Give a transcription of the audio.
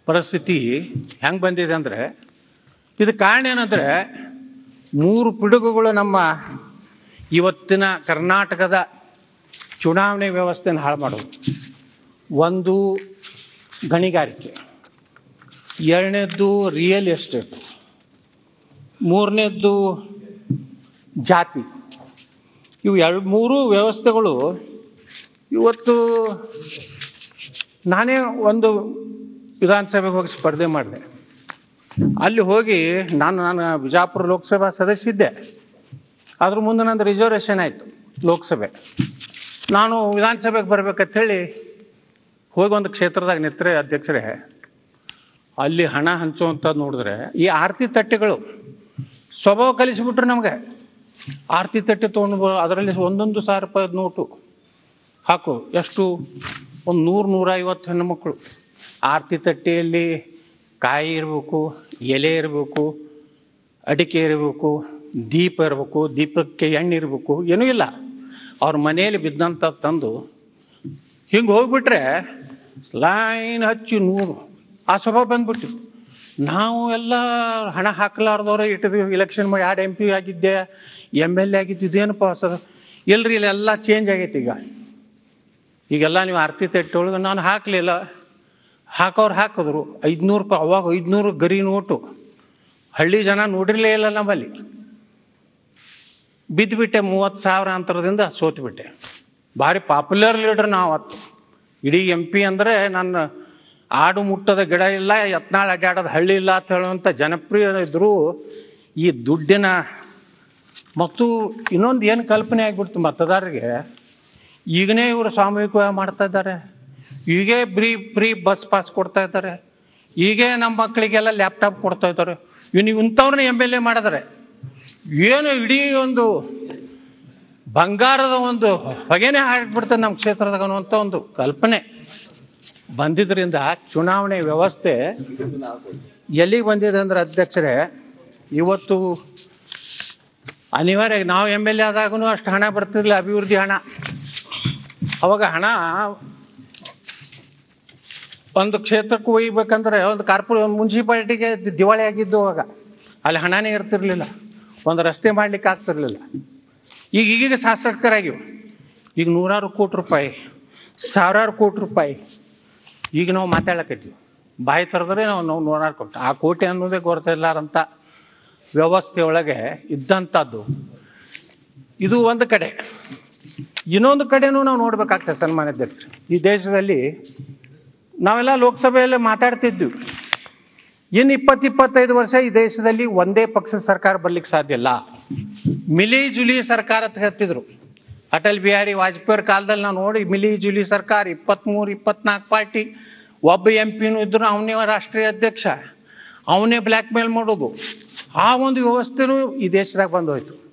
ಪರಿಸ್ಥಿತಿ ಹೆಂಗೆ ಬಂದಿದೆ ಅಂದರೆ ಇದು ಕಾರಣ ಏನಂದರೆ ಮೂರು ಪಿಡುಗುಗಳು ನಮ್ಮ ಇವತ್ತಿನ ಕರ್ನಾಟಕದ ಚುನಾವಣೆ ವ್ಯವಸ್ಥೆನ ಹಾಳು ಮಾಡೋದು ಒಂದು ಗಣಿಗಾರಿಕೆ ಎರಡನೇದ್ದು ರಿಯಲ್ ಎಸ್ಟೇಟು ಮೂರನೇದ್ದು ಜಾತಿ ಇವು ಎರಡು ಮೂರು ವ್ಯವಸ್ಥೆಗಳು ಇವತ್ತು ನಾನೇ ಒಂದು ವಿಧಾನಸಭೆಗೆ ಹೋಗಿ ಸ್ಪರ್ಧೆ ಮಾಡಿದೆ ಅಲ್ಲಿ ಹೋಗಿ ನಾನು ನಾನು ಬಿಜಾಪುರ ಲೋಕಸಭಾ ಸದಸ್ಯ ಇದ್ದೆ ಅದ್ರ ಮುಂದೆ ನಂದು ರಿಸರ್ವೇಷನ್ ಆಯಿತು ಲೋಕಸಭೆ ನಾನು ವಿಧಾನಸಭೆಗೆ ಬರ್ಬೇಕಂತೇಳಿ ಹೋಗಿ ಒಂದು ಕ್ಷೇತ್ರದಾಗ ನಿಂತರೆ ಅಧ್ಯಕ್ಷರೇ ಅಲ್ಲಿ ಹಣ ಹಂಚುವಂಥದ್ದು ನೋಡಿದ್ರೆ ಈ ಆರತಿ ತಟ್ಟೆಗಳು ಸ್ವಭಾವ ಕಲಿಸಿಬಿಟ್ರು ನಮಗೆ ಆರತಿ ತಟ್ಟೆ ತೊಗೊಂಡು ಬ ಅದರಲ್ಲಿ ಒಂದೊಂದು ಸಾವಿರ ರೂಪಾಯಿ ನೋಟು ಹಾಕು ಎಷ್ಟು ಒಂದು ನೂರು ನೂರೈವತ್ತು ಹೆಣ್ಣು ಮಕ್ಕಳು ಆರತಿ ತಟ್ಟೆಯಲ್ಲಿ ಕಾಯಿ ಇರಬೇಕು ಎಲೆ ಇರಬೇಕು ಅಡಿಕೆ ಇರಬೇಕು ದೀಪ ಇರಬೇಕು ದೀಪಕ್ಕೆ ಎಣ್ಣೆ ಇರಬೇಕು ಏನೂ ಇಲ್ಲ ಅವ್ರ ಮನೆಯಲ್ಲಿ ಬಿದ್ದಂಥ ತಂದು ಹಿಂಗೆ ಹೋಗ್ಬಿಟ್ರೆ ಲೈನ್ ಹಚ್ಚಿ ನೂರು ಆ ಸ್ವಭಾವ ಬಂದ್ಬಿಟ್ಟು ನಾವು ಎಲ್ಲ ಹಣ ಹಾಕಲಾರ್ದವ್ರೆ ಇಟ್ಟಿದ್ವಿ ಇಲೆಕ್ಷನ್ ಮಾಡಿ ಎರಡು ಎಮ್ ಪಿ ಆಗಿದ್ದೆ ಎಮ್ ಎಲ್ ಎ ಆಗಿದ್ದು ಇದೇನಪ್ಪ ಹೊಸದು ಇಲ್ರಿ ಇಲ್ಲೆಲ್ಲ ಚೇಂಜ್ ಆಗೈತೆ ಈಗ ಈಗೆಲ್ಲ ನೀವು ಆರತಿ ತಟ್ಟೆಯೊಳಗೆ ನಾನು ಹಾಕಲಿಲ್ಲ ಹಾಕೋರು ಹಾಕಿದ್ರು ಐದುನೂರು ರೂಪಾಯಿ ಅವಾಗ ಐದುನೂರು ಗರಿ ನೋಟು ಹಳ್ಳಿ ಜನ ನೋಡಿರಲೇ ಇಲ್ಲ ನಮ್ಮಲ್ಲಿ ಬಿದ್ದುಬಿಟ್ಟೆ ಮೂವತ್ತು ಸಾವಿರ ಅಂತರದಿಂದ ಸೋತ್ಬಿಟ್ಟೆ ಭಾರಿ ಪಾಪ್ಯುಲರ್ ಲೀಡರ್ ನಾವು ಅವತ್ತು ಇಡೀ ಎಂ ಪಿ ಅಂದರೆ ನನ್ನ ಆಡು ಮುಟ್ಟದ ಗಿಡ ಇಲ್ಲ ಯತ್ನಾಳ್ ಅಡ್ಡಾಡೋದು ಹಳ್ಳಿ ಇಲ್ಲ ಅಂತ ಹೇಳುವಂಥ ಜನಪ್ರಿಯ ಇದ್ದರೂ ಈ ದುಡ್ಡಿನ ಮತ್ತು ಇನ್ನೊಂದು ಏನು ಕಲ್ಪನೆ ಆಗಿಬಿಡ್ತು ಮತದಾರರಿಗೆ ಈಗನೇ ಇವರು ಸಾಮೂಹಿಕವಾಗಿ ಮಾಡ್ತಾ ಇದ್ದಾರೆ ಈಗೇ ಬ್ರೀ ಫ್ರೀ ಬಸ್ ಪಾಸ್ ಕೊಡ್ತಾ ಇದ್ದಾರೆ ಈಗೇ ನಮ್ಮ ಮಕ್ಕಳಿಗೆಲ್ಲ ಲ್ಯಾಪ್ಟಾಪ್ ಕೊಡ್ತಾ ಇದ್ದಾರೆ ಇನ್ನು ಇಂಥವ್ರನ್ನ ಎಮ್ ಎಲ್ ಎ ಮಾಡಿದ್ದಾರೆ ಏನು ಇಡೀ ಒಂದು ಬಂಗಾರದ ಒಂದು ಹೊಗೆನೇ ಹಾಡ್ಬಿಡ್ತದೆ ನಮ್ಮ ಕ್ಷೇತ್ರದಾಗ ಅನ್ನುವಂಥ ಒಂದು ಕಲ್ಪನೆ ಬಂದಿದ್ದರಿಂದ ಚುನಾವಣೆ ವ್ಯವಸ್ಥೆ ಎಲ್ಲಿಗೆ ಬಂದಿದೆ ಅಂದ್ರೆ ಅಧ್ಯಕ್ಷರೇ ಇವತ್ತು ಅನಿವಾರ್ಯ ನಾವು ಎಮ್ ಎಲ್ ಎ ಆದಾಗೂ ಅಷ್ಟು ಹಣ ಬರ್ತಿರಲಿಲ್ಲ ಅಭಿವೃದ್ಧಿ ಹಣ ಅವಾಗ ಹಣ ಒಂದು ಕ್ಷೇತ್ರಕ್ಕೆ ಒಯ್ಬೇಕಂದ್ರೆ ಒಂದು ಕಾರ್ಪೊರೇ ಒಂದು ಮುನ್ಸಿಪಾಲ್ಟಿಗೆ ದಿವಾಳಿ ಆಗಿದ್ದು ಅವಾಗ ಅಲ್ಲಿ ಹಣನೇ ಇರ್ತಿರ್ಲಿಲ್ಲ ಒಂದು ರಸ್ತೆ ಮಾಡಲಿಕ್ಕೆ ಆಗ್ತಿರ್ಲಿಲ್ಲ ಈಗ ಈಗೀಗ ಶಾಸಕರಾಗಿವು ಈಗ ನೂರಾರು ಕೋಟಿ ರೂಪಾಯಿ ಸಾವಿರಾರು ಕೋಟಿ ರೂಪಾಯಿ ಈಗ ನಾವು ಮಾತಾಡಕತ್ತೀವಿ ಬಾಯಿ ತೆರೆದ್ರೆ ನಾವು ನಾವು ನೂರಾರು ಕೋಟಿ ಆ ಕೋಟಿ ಅನ್ನೋದೇ ಗೊತ್ತಿಲ್ಲಾರಂಥ ವ್ಯವಸ್ಥೆ ಒಳಗೆ ಇದ್ದಂಥದ್ದು ಇದು ಒಂದು ಕಡೆ ಇನ್ನೊಂದು ಕಡೆನೂ ನಾವು ನೋಡ್ಬೇಕಾಗ್ತದೆ ಸನ್ಮಾನ್ಯ ಅಧ್ಯಕ್ಷರು ಈ ದೇಶದಲ್ಲಿ ನಾವೆಲ್ಲ ಲೋಕಸಭೆಯಲ್ಲಿ ಮಾತಾಡ್ತಿದ್ವಿ ಇನ್ನು ಇಪ್ಪತ್ತು ಇಪ್ಪತ್ತೈದು ವರ್ಷ ಈ ದೇಶದಲ್ಲಿ ಒಂದೇ ಪಕ್ಷದ ಸರ್ಕಾರ ಬರ್ಲಿಕ್ಕೆ ಸಾಧ್ಯ ಇಲ್ಲ ಮಿಲಿ ಜುಲಿ ಸರ್ಕಾರ ಅಂತ ಹೇಳ್ತಿದ್ರು ಅಟಲ್ ಬಿಹಾರಿ ವಾಜಪೇಯಿ ಕಾಲದಲ್ಲಿ ನಾವು ನೋಡಿ ಮಿಲಿ ಜುಲಿ ಸರ್ಕಾರ ಇಪ್ಪತ್ತ್ಮೂರು ಇಪ್ಪತ್ನಾಲ್ಕು ಪಾರ್ಟಿ ಒಬ್ಬ ಎಂ ಪಿನೂ ಇದ್ರು ಅವನೇ ರಾಷ್ಟ್ರೀಯ ಅಧ್ಯಕ್ಷ ಅವನೇ ಬ್ಲ್ಯಾಕ್ ಮೇಲ್ ಮಾಡೋದು ಆ ಒಂದು ವ್ಯವಸ್ಥೆನೂ ಈ ದೇಶದಾಗ ಬಂದೋಯ್ತು